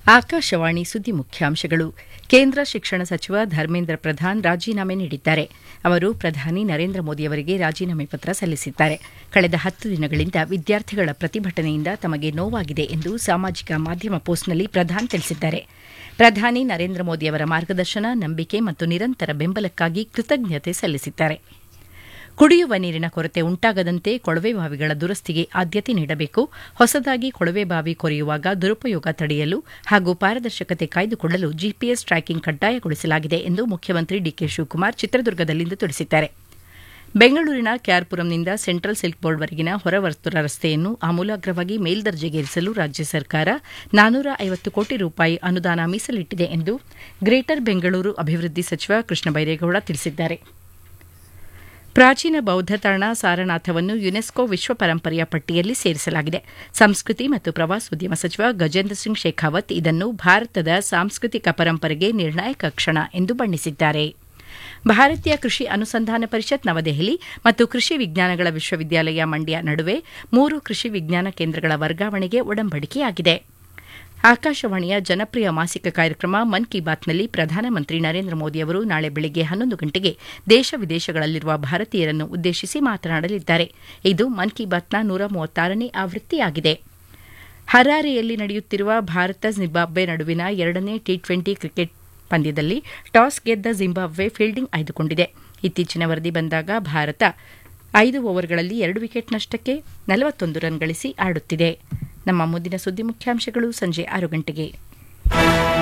ಆಕಾಶವಾಣಿ ಸುದ್ದಿ ಮುಖ್ಯಾಂಶಗಳು ಕೇಂದ್ರ ಶಿಕ್ಷಣ ಸಚಿವ ಧರ್ಮೇಂದ್ರ ಪ್ರಧಾನ್ ರಾಜೀನಾಮೆ ನೀಡಿದ್ದಾರೆ ಅವರು ಪ್ರಧಾನಿ ನರೇಂದ್ರ ಮೋದಿಯವರಿಗೆ ರಾಜೀನಾಮೆ ಪತ್ರ ಸಲ್ಲಿಸಿದ್ದಾರೆ ಕಳೆದ ಹತ್ತು ದಿನಗಳಿಂದ ವಿದ್ಯಾರ್ಥಿಗಳ ಪ್ರತಿಭಟನೆಯಿಂದ ತಮಗೆ ನೋವಾಗಿದೆ ಎಂದು ಸಾಮಾಜಿಕ ಮಾಧ್ಯಮ ಪೋಸ್ಟ್ನಲ್ಲಿ ಪ್ರಧಾನ್ ತಿಳಿಸಿದ್ದಾರೆ ಪ್ರಧಾನಿ ನರೇಂದ್ರ ಮೋದಿಯವರ ಮಾರ್ಗದರ್ಶನ ನಂಬಿಕೆ ಮತ್ತು ನಿರಂತರ ಬೆಂಬಲಕ್ಕಾಗಿ ಕೃತಜ್ಞತೆ ಸಲ್ಲಿಸಿದ್ದಾರೆ ಕುಡಿಯುವ ನೀರಿನ ಕೊರತೆ ಉಂಟಾಗದಂತೆ ಕೊಳವೆ ಬಾವಿಗಳ ದುರಸ್ತಿಗೆ ಆದ್ಯತೆ ನೀಡಬೇಕು ಹೊಸದಾಗಿ ಕೊಳವೆ ಬಾವಿ ಕೊರೆಯುವಾಗ ದುರುಪಯೋಗ ತಡೆಯಲು ಹಾಗೂ ಪಾರದರ್ಶಕತೆ ಕಾಯ್ದುಕೊಳ್ಳಲು ಜಿಪಿಎಸ್ ಟ್ರ್ಯಾಕಿಂಗ್ ಕಡ್ಡಾಯಗೊಳಿಸಲಾಗಿದೆ ಎಂದು ಮುಖ್ಯಮಂತ್ರಿ ಡಿಕೆ ಶಿವಕುಮಾರ್ ಚಿತ್ರದುರ್ಗದಲ್ಲಿಂದು ತಿಳಿಸಿದ್ದಾರೆ ಬೆಂಗಳೂರಿನ ಕ್ಯಾರ್ಪುರಂನಿಂದ ಸೆಂಟ್ರಲ್ ಸಿಲ್ಕ್ ಬೋರ್ಡ್ವರೆಗಿನ ಹೊರವರ್ತುಲ ರಸ್ತೆಯನ್ನು ಆಮೂಲಾಗ್ರವಾಗಿ ಮೇಲ್ದರ್ಜೆಗೇರಿಸಲು ರಾಜ್ಯ ಸರ್ಕಾರ ನಾನೂರ ಐವತ್ತು ಕೋಟಿ ರೂಪಾಯಿ ಅನುದಾನ ಮೀಸಲಿಟ್ಟಿದೆ ಎಂದು ಗ್ರೇಟರ್ ಬೆಂಗಳೂರು ಅಭಿವೃದ್ಧಿ ಸಚಿವ ಕೃಷ್ಣ ಬೈರೇಗೌಡ ತಿಳಿಸಿದ್ದಾರೆ ಪ್ರಾಚೀನ ಬೌದ್ಧ ತಾಣ ಸಾರನಾಥವನ್ನು ಯುನೆಸ್ಕೋ ವಿಶ್ವ ಪರಂಪರೆಯ ಪಟ್ಟಿಯಲ್ಲಿ ಸೇರಿಸಲಾಗಿದೆ ಸಂಸ್ಕೃತಿ ಮತ್ತು ಪ್ರವಾಸೋದ್ಯಮ ಸಚಿವ ಗಜೇಂದ್ರ ಸಿಂಗ್ ಶೇಖಾವತ್ ಇದನ್ನು ಭಾರತದ ಸಾಂಸ್ಕೃತಿಕ ಪರಂಪರೆಗೆ ನಿರ್ಣಾಯಕ ಕ್ಷಣ ಎಂದು ಬಣ್ಣಿಸಿದ್ದಾರೆ ಭಾರತೀಯ ಕೃಷಿ ಅನುಸಂಧಾನ ಪರಿಷತ್ ನವದೆಹಲಿ ಮತ್ತು ಕೃಷಿ ವಿಜ್ಞಾನಗಳ ವಿಶ್ವವಿದ್ಯಾಲಯ ಮಂಡ್ಯ ನಡುವೆ ಮೂರು ಕೃಷಿ ವಿಜ್ಞಾನ ಕೇಂದ್ರಗಳ ವರ್ಗಾವಣೆಗೆ ಒಡಂಬಡಿಕೆಯಾಗಿದೆ ಆಕಾಶವಾಣಿಯ ಜನಪ್ರಿಯ ಮಾಸಿಕ ಕಾರ್ಯಕ್ರಮ ಮನ್ ಕಿ ಬಾತ್ನಲ್ಲಿ ಪ್ರಧಾನಮಂತ್ರಿ ನರೇಂದ್ರ ಮೋದಿ ಅವರು ನಾಳೆ ಬೆಳಗ್ಗೆ ಹನ್ನೊಂದು ಗಂಟೆಗೆ ದೇಶ ವಿದೇಶಗಳಲ್ಲಿರುವ ಭಾರತೀಯರನ್ನು ಉದ್ದೇಶಿಸಿ ಮಾತನಾಡಲಿದ್ದಾರೆ ಇದು ಮನ್ ಕಿ ಬಾತ್ನ ನೂರ ಮೂವತ್ತಾರನೇ ಆವೃತ್ತಿಯಾಗಿದೆ ಹರಾರೆಯಲ್ಲಿ ನಡೆಯುತ್ತಿರುವ ಭಾರತ ಜಿಂಬಾಬ್ವೆ ನಡುವಿನ ಎರಡನೇ ಟಿ ಟ್ವೆಂಟಿ ಕ್ರಿಕೆಟ್ ಪಂದ್ಯದಲ್ಲಿ ಟಾಸ್ ಗೆದ್ದ ಜಿಂಬಾಬ್ವೆ ಫೀಲ್ಡಿಂಗ್ ಆಯ್ದುಕೊಂಡಿದೆ ಇತ್ತೀಚಿನ ವರದಿ ಬಂದಾಗ ಭಾರತ ಐದು ಓವರ್ಗಳಲ್ಲಿ ಎರಡು ವಿಕೆಟ್ ನಷ್ಟಕ್ಕೆ ನಲವತ್ತೊಂದು ರನ್ ಗಳಿಸಿ ಆಡುತ್ತಿದೆ ನಮ್ಮ ಮುಂದಿನ ಸುದ್ದಿ ಮುಖ್ಯಾಂಶಗಳು ಸಂಜೆ ಆರು ಗಂಟೆಗೆ